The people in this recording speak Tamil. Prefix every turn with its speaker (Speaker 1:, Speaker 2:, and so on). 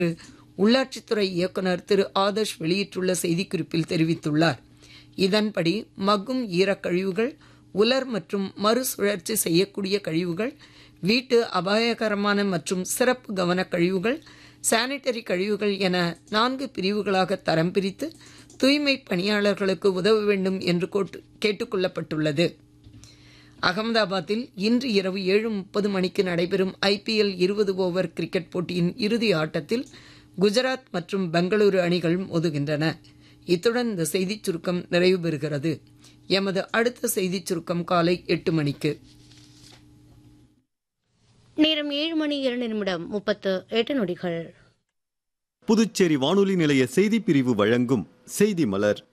Speaker 1: உள்ளாட்சித்துறை இயக்குனர் திரு ஆதர்ஷ் வெளியிட்டுள்ள செய்திக்குறிப்பில் தெரிவித்துள்ளார் இதன்படி மக்கும் ஈரக்கழிவுகள் உலர் மற்றும் மறுசுழற்சி செய்யக்கூடிய கழிவுகள் வீட்டு அபாயகரமான மற்றும் சிறப்பு கவனக் கழிவுகள் சானிட்டரி கழிவுகள் என நான்கு பிரிவுகளாக தரம் பிரித்து தூய்மை பணியாளர்களுக்கு உதவ வேண்டும் என்று கோட்டு- கேட்டுக்கொள்ளப்பட்டுள்ளது அகமதாபாத்தில் இன்று இரவு ஏழு முப்பது மணிக்கு நடைபெறும் ஐபிஎல் இருபது ஓவர் கிரிக்கெட் போட்டியின் இறுதி ஆட்டத்தில் குஜராத் மற்றும் பெங்களூரு அணிகள் மோதுகின்றன இத்துடன் இந்த செய்திச் சுருக்கம் நிறைவு பெறுகிறது எமது அடுத்த செய்திச் சுருக்கம் காலை எட்டு மணிக்கு
Speaker 2: நேரம் ஏழு மணி இரண்டு நிமிடம் முப்பத்து எட்டு நொடிகள்
Speaker 3: புதுச்சேரி வானொலி நிலைய செய்திப் பிரிவு வழங்கும் செய்தி மலர்